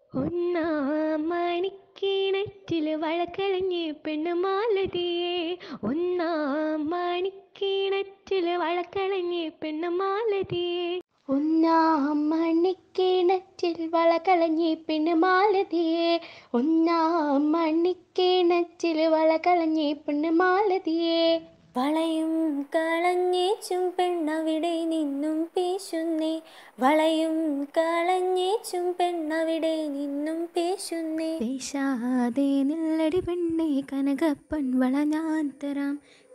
ഒന്നാം മണിക്കിണറ്റില് വളക്കളഞ്ഞ് പെണ്ണുമാലതിയെ ഒന്നാം മണിക്കിണറ്റില് വളക്കളഞ്ഞ് പെണ്ണുമാലതിയെ ഒന്നാം മണിക്കിണറ്റിൽ വളകളഞ്ഞ് പെണ്ണുമാലതിയെ ഒന്നാം മണിക്കിണറ്റിൽ വളകളഞ്ഞ് പെണ്ണുമാലതിയെ വളയും കളഞ്ഞേച്ചും പെണ്ണവിടെ നിന്നും പേശുന്നേ വളയും കളഞ്ഞേച്ചും പെണ്ണവിടെ നിന്നും പേശുന്നേ പേശാതെ നില്ലടി പെണ്ണെ കനകപ്പൻ വള ഞാൻ തരാം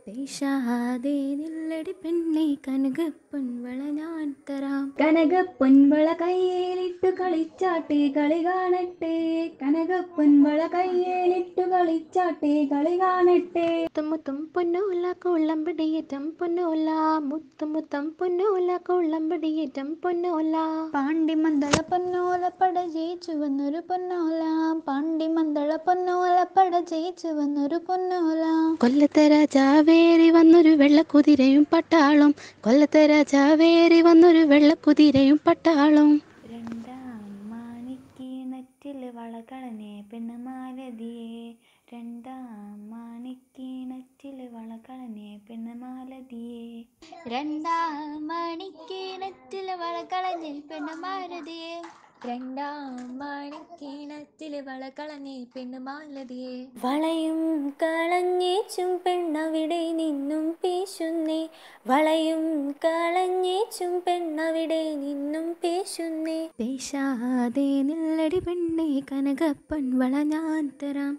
പേശാതെ നില്ലടി പെണ്ണെ കനകപ്പൻ വള ഞാൻ തരാം കനകപ്പൊൻവള കയ്യേലിട്ടു കളിച്ചാട്ടെ കളി കാണട്ടെ കനകപ്പൊൻവള കയ്യേലിട്ടു കളിച്ചാട്ടെ കളി കാണട്ടെ മുത്തം മുത്തം പൊന്നോല കൊള്ളമ്പടിയേറ്റം പൊന്നോല മുത്തം മുത്തം പൊന്നോല കൊള്ളമ്പടിയേറ്റം പൊന്നോല പാണ്ടിമന്തള പൊന്നോല പട ജയിച്ചു വന്നൊരു പൊന്നോല പാണ്ടിമന്തള പൊന്നോല പട ജയിച്ചു വന്നൊരു പൊന്നോല കൊല്ലത്തെ രാജാവേറി വന്നൊരു വെള്ളക്കുതിരയും പട്ടാളം കൊല്ലത്തെ രാജാവേറി വന്നൊരു വെള്ളക്കുതിരയും പട്ടാളം രണ്ടാം മാണിക്കീണറ്റിൽ വളകളഞ്ഞേ പെണ്ണുമാലതിയെ രണ്ടാം മാണിക്കീണറ്റിൽ വളകളഞ്ഞേ പെണ്ണുമാലതിയെ രണ്ടാം മണിക്കീണത്തിൽ വളകളഞ്ഞ് പെണ്ണുമാലതിയെ രണ്ടാം മണിക്കീണത്തിൽ വളകളഞ്ഞ് പെണ്ണുമാലതിയെ വളയും കളഞ്ഞേച്ചും പെണ്ണവിടെ നിന്നും പേശുന്നേ വളയും കളഞ്ഞേച്ചും പെണ്ണവിടെ നിന്നും പേശുന്നേ പേശാതെ നില്ലടി പെണ്ണെ കനകപ്പൻ വള ഞാൻ തരാം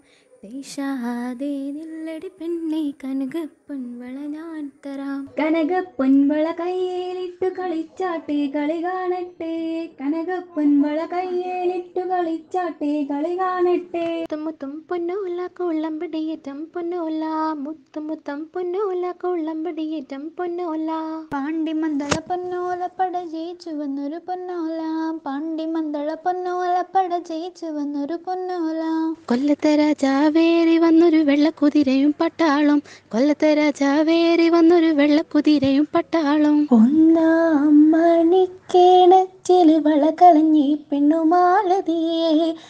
പേശാതെ നില്ലടി പെണ്ണെ കനകപ്പൻ വള ഞാൻ തരാം കനകപ്പൊൻവള കയ്യേലിട്ടു കളിച്ചാട്ടെ കളി കാണട്ടെ കനകപ്പൊൻവള കയ്യേലിട്ടു കളിച്ചാട്ടെ കളി കാണട്ടെ മുത്തം മുത്തം പൊന്നോല കൊള്ളമ്പടിയേറ്റം പൊന്നോല മുത്തം മുത്തം പൊന്നോല കൊള്ളമ്പടിയേറ്റം പൊന്നോല പാണ്ടിമന്തള പൊന്നോല പട ജയിച്ചു വന്നൊരു പൊന്നോല പാണ്ടിമന്തള പൊന്നോല പട ജയിച്ചു വന്നൊരു പൊന്നോല കൊല്ലത്തെ രാജാവേറി വന്നൊരു വെള്ളക്കുതിരയും പട്ടാളം കൊല്ലത്തെ രാജാവേറി വന്നൊരു വെള്ളക്കുതിരയും പട്ടാളം ഒന്നാം മണിക്കേണറ്റിൽ വളകളഞ്ഞി പെണ്ണുമാലതിയെ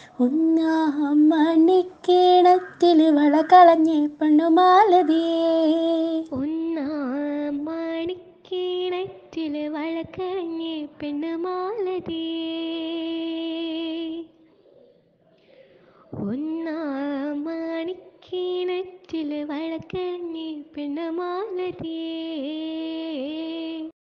ഒന്നാം മണിക്കേണറ്റിൽ വളകളഞ്ഞി പെണ്ണുമാലതിയെ ഒന്നാം മണിക്കിണറ്റില് വളക്കഞ്ഞ് പെണ്ണുമാലതിയേ ഒന്നാം മണിക്കിണറ്റില് വളക്കഞ്ഞ് പെണ്ണുമാലതിയേ